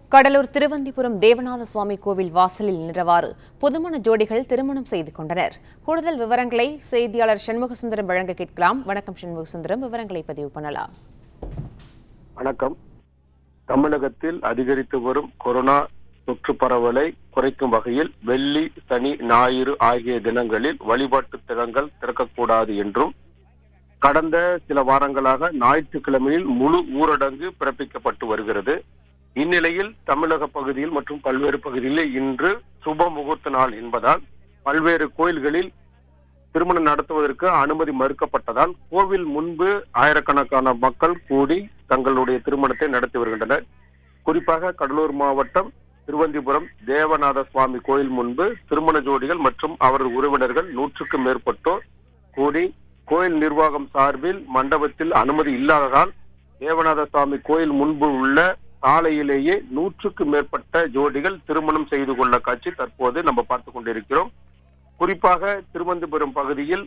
கடலூர் திருவந்திபுரம் தேவநாத சுவாமி கோவில் வாசலில் நின்றவாறு புதுமண ஜோடிகள் திருமணம் செய்து கொண்டனர் கூடுதல் விவரங்களை செய்தியாளர் சண்முகசுந்தரம் வழங்க கேட்கலாம் வணக்கம் சண்முகசுந்தரம் விவரங்களை பதிவு பண்ணலாம் வணக்கம் தமிழகத்தில் அதிகரித்து வரும் கொரோனா தொற்று பரவலை குறைக்கும் வகையில் வெள்ளி சனி ஞாயிறு ஆகிய தினங்களில் வழிபாட்டு தலங்கள் திறக்கக்கூடாது என்றும் கடந்த சில வாரங்களாக ஞாயிற்றுக்கிழமையில் முழு ஊரடங்கு பிறப்பிக்கப்பட்டு வருகிறது இந்நிலையில் தமிழக பகுதியில் மற்றும் பல்வேறு பகுதிகளில் இன்று சுப முகூர்த்த நாள் என்பதால் பல்வேறு கோயில்களில் திருமணம் நடத்துவதற்கு அனுமதி மறுக்கப்பட்டதால் கோவில் முன்பு ஆயிரக்கணக்கான மக்கள் கூடி தங்களுடைய திருமணத்தை நடத்தி வருகின்றனர் குறிப்பாக கடலூர் மாவட்டம் திருவந்திபுரம் தேவநாத சுவாமி கோயில் முன்பு திருமண ஜோடிகள் மற்றும் அவரது உறவினர்கள் நூற்றுக்கும் மேற்பட்டோர் கூடி கோயில் நிர்வாகம் சார்பில் மண்டபத்தில் அனுமதி இல்லாததால் தேவநாத சுவாமி கோயில் முன்பு உள்ள சாலையிலேயே நூற்றுக்கும் மேற்பட்ட ஜோடிகள் திருமணம் செய்து கொள்ள காட்சி தற்போது நம்ம பார்த்து கொண்டிருக்கிறோம் குறிப்பாக திருவனந்தபுரம் பகுதியில்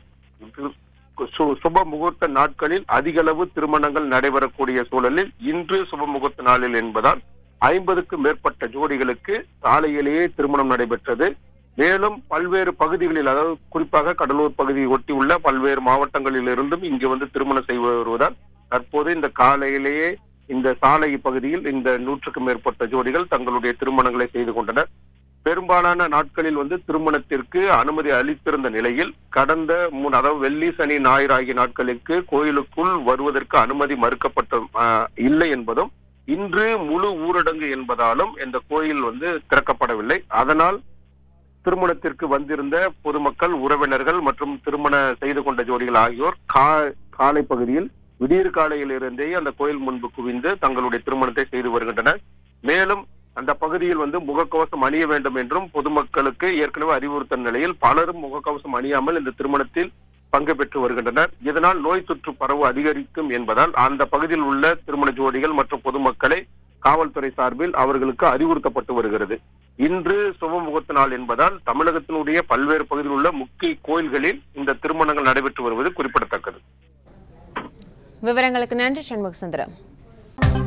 சு- சுப முகூர்த்த நாட்களில் அதிக அளவு திருமணங்கள் நடைபெறக்கூடிய சூழலில் இன்று சுப முகூர்த்த நாளில் என்பதால் ஐம்பதுக்கும் மேற்பட்ட ஜோடிகளுக்கு சாலையிலேயே திருமணம் நடைபெற்றது மேலும் பல்வேறு பகுதிகளில் அதாவது குறிப்பாக கடலூர் பகுதியை ஒட்டியுள்ள பல்வேறு மாவட்டங்களில் இருந்தும் இங்கு வந்து திருமணம் செய்து வருவதால் தற்போது இந்த காலையிலேயே இந்த சாலை பகுதியில் இந்த நூற்றுக்கும் மேற்பட்ட ஜோடிகள் தங்களுடைய திருமணங்களை செய்து கொண்டனர் பெரும்பாலான நாட்களில் வந்து திருமணத்திற்கு அனுமதி அளித்திருந்த நிலையில் கடந்த மூணு அதாவது வெள்ளி சனி ஞாயிறு ஆகிய நாட்களுக்கு கோயிலுக்குள் வருவதற்கு அனுமதி மறுக்கப்பட்ட ஆஹ், இல்லை என்பதும் இன்று முழு ஊரடங்கு என்பதாலும் இந்த கோயில் வந்து திறக்கப்படவில்லை அதனால் திருமணத்திற்கு வந்திருந்த பொதுமக்கள் உறவினர்கள் மற்றும் திருமண செய்து கொண்ட ஜோடிகள் ஆகியோர் கா- காலை பகுதியில் விடியற் காலையில் இருந்தே அந்த கோயில் முன்பு குவிந்து தங்களுடைய திருமணத்தை செய்து வருகின்றனர் மேலும் அந்த பகுதியில் வந்து முகக்கவசம் அணிய வேண்டும் என்றும் பொதுமக்களுக்கு ஏற்கனவே அறிவுறுத்தல் நிலையில் பலரும் முகக்கவசம் அணியாமல் இந்த திருமணத்தில் பங்கு பெற்று வருகின்றனர் இதனால் நோய் தொற்று பரவு அதிகரிக்கும் என்பதால் அந்த பகுதியில் உள்ள திருமண ஜோடிகள் மற்றும் பொதுமக்களை காவல்துறை சார்பில் அவர்களுக்கு அறிவுறுத்தப்பட்டு வருகிறது இன்று சுப முகூர்த்த நாள் என்பதால் தமிழகத்தினுடைய பல்வேறு பகுதியில் உள்ள முக்கிய கோயில்களில் இந்த திருமணங்கள் நடைபெற்று வருவது குறிப்பிடத்தக்கது விவரங்களுக்கு நன்றி சண்முகசுந்தரம்